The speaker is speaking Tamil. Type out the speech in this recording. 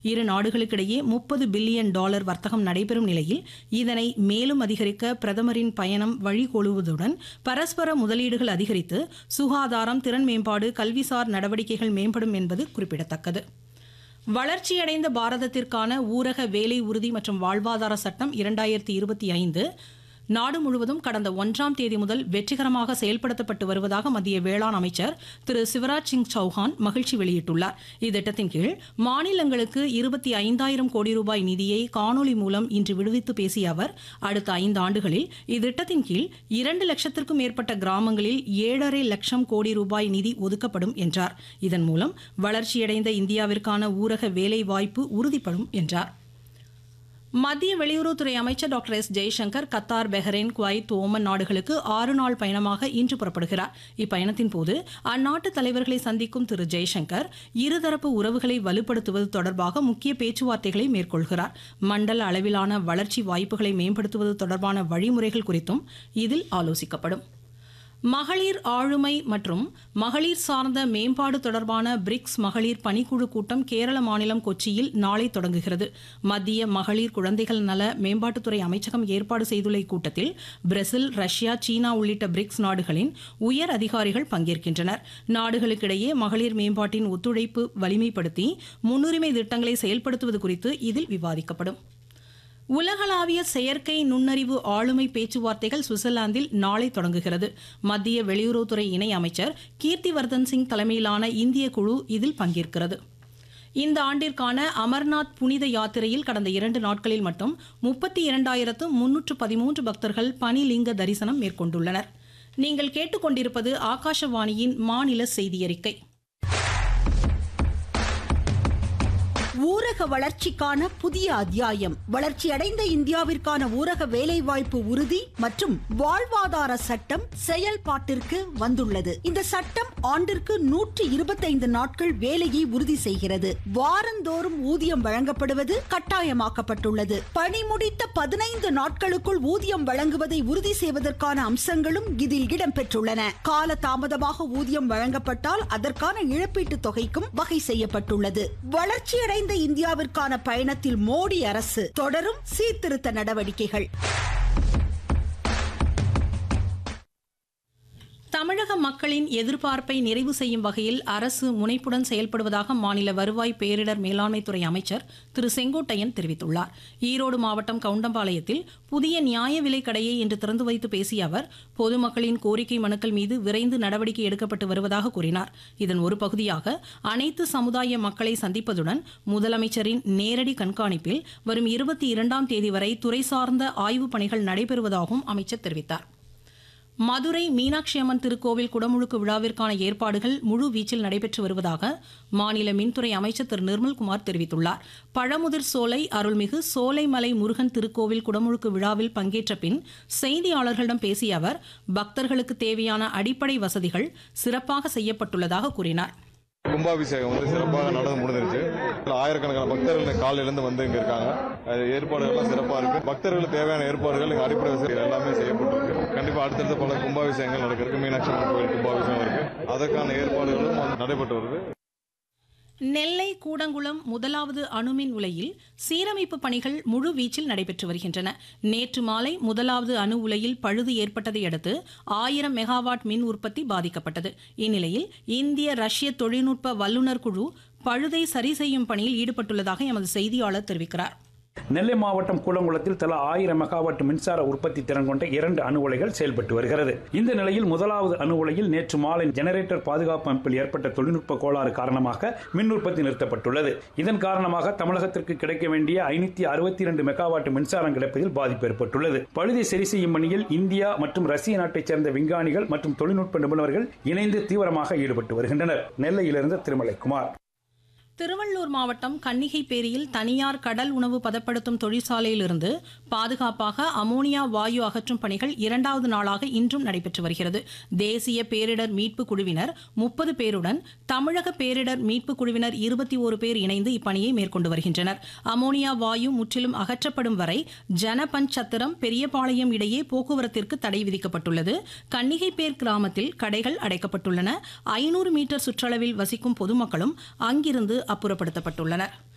இரு நாடுகளுக்கிடையே முப்பது பில்லியன் டாலர் வர்த்தகம் நடைபெறும் நிலையில் இதனை மேலும் அதிகரிக்க பிரதமரின் பயணம் வழிகோலுவதுடன் பரஸ்பர முதலீடுகள் அதிகரித்து சுகாதாரம் திறன் மேம்பாடு கல்விசார் நடவடிக்கைகள் மேம்படும் என்பது குறிப்பிடத்தக்கது வளர்ச்சியடைந்த பாரதத்திற்கான ஊரக வேலை உறுதி மற்றும் வாழ்வாதார சட்டம் இரண்டாயிரத்தி இருபத்தி ஐந்து நாடு முழுவதும் கடந்த ஒன்றாம் தேதி முதல் வெற்றிகரமாக செயல்படுத்தப்பட்டு வருவதாக மத்திய வேளாண் அமைச்சர் திரு சிவராஜ் சிங் சௌஹான் மகிழ்ச்சி வெளியிட்டுள்ளார் இத்திட்டத்தின் கீழ் மாநிலங்களுக்கு இருபத்தி ஐந்தாயிரம் கோடி ரூபாய் நிதியை காணொலி மூலம் இன்று விடுவித்து பேசிய அவர் அடுத்த ஐந்து ஆண்டுகளில் இத்திட்டத்தின் கீழ் இரண்டு லட்சத்திற்கும் மேற்பட்ட கிராமங்களில் ஏழரை லட்சம் கோடி ரூபாய் நிதி ஒதுக்கப்படும் என்றார் இதன் மூலம் வளர்ச்சியடைந்த இந்தியாவிற்கான ஊரக வேலை வாய்ப்பு உறுதிப்படும் என்றார் மத்திய வெளியுறவுத்துறை அமைச்சர் doctor S Jaishankar Qatar Bahrain Kuwait Oman நாடுகளுக்கு ஆறு நாள் பயணமாக இன்று புறப்படுகிறார் இப்பயணத்தின் போது அந்நாட்டு தலைவர்களை சந்திக்கும் திரு ஜெய்சங்கர் இருதரப்பு உறவுகளை வலுப்படுத்துவது தொடர்பாக முக்கிய பேச்சுவார்த்தைகளை மேற்கொள்கிறார் மண்டல அளவிலான வளர்ச்சி வாய்ப்புகளை மேம்படுத்துவது தொடர்பான வழிமுறைகள் குறித்தும் இதில் ஆலோசிக்கப்படும் மகளிர் ஆளுமை மற்றும் மகளிர் சார்ந்த மேம்பாடு தொடர்பான பிரிக்ஸ் மகளிர் பணிக்குழு கூட்டம் கேரள மாநிலம் கொச்சியில் நாளை தொடங்குகிறது மத்திய மகளிர் குழந்தைகள் நல மேம்பாட்டுத்துறை அமைச்சகம் ஏற்பாடு செய்துள்ள இக்கூட்டத்தில் பிரேசில் ரஷ்யா சீனா உள்ளிட்ட பிரிக்ஸ் நாடுகளின் உயர் அதிகாரிகள் பங்கேற்கின்றனர் நாடுகளுக்கிடையே மகளிர் மேம்பாட்டின் ஒத்துழைப்பு வலிமைப்படுத்தி முன்னுரிமை திட்டங்களை செயல்படுத்துவது குறித்து இதில் விவாதிக்கப்படும் உலகளாவிய செயற்கை நுண்ணறிவு ஆளுமை பேச்சுவார்த்தைகள் சுவிட்சர்லாந்தில் நாளை தொடங்குகிறது மத்திய வெளியுறவுத்துறை இணை அமைச்சர் கீர்த்திவர்தன் சிங் தலைமையிலான இந்திய குழு இதில் பங்கேற்கிறது இந்த ஆண்டிற்கான அமர்நாத் புனித யாத்திரையில் கடந்த இரண்டு நாட்களில் மட்டும் முப்பத்தி இரண்டாயிரத்து முன்னூற்று பதிமூன்று பக்தர்கள் பனிலிங்க தரிசனம் மேற்கொண்டுள்ளனர் நீங்கள் கேட்டுக்கொண்டிருப்பது ஆகாஷவாணியின் மாநில செய்தியறிக்கை ஊரக வளர்ச்சிக்கான புதிய அத்தியாயம் வளர்ச்சியடைந்த இந்தியாவிற்கான ஊரக வேலைவாய்ப்பு உறுதி மற்றும் வாழ்வாதார சட்டம் செயல்பாட்டிற்கு வந்துள்ளது இந்த சட்டம் ஆண்டிற்கு நூற்றி இருபத்தைந்து நாட்கள் வேலையை உறுதி செய்கிறது வாரந்தோறும் ஊதியம் வழங்கப்படுவது கட்டாயமாக்கப்பட்டுள்ளது பணி முடித்த பதினைந்து நாட்களுக்குள் ஊதியம் வழங்குவதை உறுதி செய்வதற்கான அம்சங்களும் இதில் இடம்பெற்றுள்ளன கால தாமதமாக ஊதியம் வழங்கப்பட்டால் அதற்கான இழப்பீட்டு தொகைக்கும் வகை செய்யப்பட்டுள்ளது வளர்ச்சியடைந்த இந்தியாவிற்கான பயணத்தில் மோடி அரசு தொடரும் சீர்திருத்த நடவடிக்கைகள் தமிழக மக்களின் எதிர்பார்ப்பை நிறைவு செய்யும் வகையில் அரசு முனைப்புடன் செயல்படுவதாக மாநில வருவாய் பேரிடர் மேலாண்மைத்துறை அமைச்சர் திரு செங்கோட்டையன் தெரிவித்துள்ளார் ஈரோடு மாவட்டம் கவுண்டம்பாளையத்தில் புதிய நியாய விலை கடையை இன்று திறந்து வைத்து பேசிய அவர் பொதுமக்களின் கோரிக்கை மனுக்கள் மீது விரைந்து நடவடிக்கை எடுக்கப்பட்டு வருவதாக கூறினார் இதன் ஒரு பகுதியாக அனைத்து சமுதாய மக்களை சந்திப்பதுடன் முதலமைச்சரின் நேரடி கண்காணிப்பில் வரும் இருபத்தி இரண்டாம் தேதி வரை துறை சார்ந்த ஆய்வுப் பணிகள் நடைபெறுவதாகவும் அமைச்சர் தெரிவித்தார் மதுரை மீனாட்சி அம்மன் திருக்கோவில் குடமுழுக்கு விழாவிற்கான ஏற்பாடுகள் முழு வீச்சில் நடைபெற்று வருவதாக மாநில மின்துறை அமைச்சர் திரு நிர்மல்குமார் தெரிவித்துள்ளார் பழமுதிர் சோலை அருள்மிகு சோலைமலை முருகன் திருக்கோவில் குடமுழுக்கு விழாவில் பங்கேற்ற பின் செய்தியாளர்களிடம் பேசிய அவர் பக்தர்களுக்கு தேவையான அடிப்படை வசதிகள் சிறப்பாக செய்யப்பட்டுள்ளதாக கூறினார் கும்பாபிஷேகம் வந்து சிறப்பாக நடந்து முடிஞ்சிருச்சு ஆயிரக்கணக்கான பக்தர்கள் காலையிலேருந்து வந்து இங்க இருக்காங்க அது ஏற்பாடுகள்லாம் சிறப்பா இருக்கு பக்தர்களுக்கு தேவையான ஏற்பாடுகள் இங்க அடிப்படை வசதிகள் எல்லாமே செய்யப்பட்டிருக்கு கண்டிப்பா அடுத்தடுத்த பல கும்பாபிஷேகங்கள் நடக்கிறதுக்கு மீனாட்சி அம்மன் கோயில் கும்பாபிஷேகம் இருக்கு அதற்கான ஏற்பாடுகளும் வந்து நடைபெற்று வருது நெல்லை கூடங்குளம் முதலாவது அணுமின் உலையில் சீரமைப்பு பணிகள் முழு வீச்சில் நடைபெற்று வருகின்றன நேற்று மாலை முதலாவது அணு உலையில் பழுது ஏற்பட்டதை அடுத்து ஆயிரம் மெகாவாட் மின் உற்பத்தி பாதிக்கப்பட்டது இந்நிலையில் இந்திய ரஷ்ய தொழில்நுட்ப வல்லுநர் குழு பழுதை சரி செய்யும் பணியில் ஈடுபட்டுள்ளதாக எமது செய்தியாளர் தெரிவிக்கிறார் நெல்லை மாவட்டம் கூலங்குளத்தில் தலா ஆயிரம் மெகாவாட் மின்சார உற்பத்தி திறன் கொண்ட இரண்டு அணு உலைகள் செயல்பட்டு வருகிறது இந்த நிலையில் முதலாவது அணு உலையில் நேற்று மாலை ஜெனரேட்டர் பாதுகாப்பு அமைப்பில் ஏற்பட்ட தொழில்நுட்ப கோளாறு காரணமாக மின் உற்பத்தி நிறுத்தப்பட்டுள்ளது இதன் காரணமாக தமிழகத்திற்கு கிடைக்க வேண்டிய ஐநூத்தி அறுபத்தி இரண்டு மெகாவாட் மின்சாரம் கிடைப்பதில் பாதிப்பு ஏற்பட்டுள்ளது பழுதை சரி செய்யும் பணியில் இந்தியா மற்றும் ரஷ்ய நாட்டைச் சேர்ந்த விஞ்ஞானிகள் மற்றும் தொழில்நுட்ப நிபுணர்கள் இணைந்து தீவிரமாக ஈடுபட்டு வருகின்றனர் நெல்லையிலிருந்து திருமலைக்குமார் திருவள்ளூர் மாவட்டம் கன்னிகைப்பேரியில் தனியார் கடல் உணவு பதப்படுத்தும் தொழிற்சாலையிலிருந்து பாதுகாப்பாக அமோனியா வாயு அகற்றும் பணிகள் இரண்டாவது நாளாக இன்றும் நடைபெற்று வருகிறது தேசிய பேரிடர் மீட்பு குழுவினர் முப்பது பேருடன் தமிழக பேரிடர் மீட்பு குழுவினர் இருபத்தி ஒரு பேர் இணைந்து இப்பணியை மேற்கொண்டு வருகின்றனர் அமோனியா வாயு முற்றிலும் அகற்றப்படும் வரை ஜனபஞ்ச் சத்திரம் பெரியபாளையம் இடையே போக்குவரத்திற்கு தடை விதிக்கப்பட்டுள்ளது கன்னிகைப்பேர் கிராமத்தில் கடைகள் அடைக்கப்பட்டுள்ளன ஐநூறு மீட்டர் சுற்றளவில் வசிக்கும் பொதுமக்களும் அங்கிருந்து அப்புறப்படுத்தப்பட்டுள்ளனர்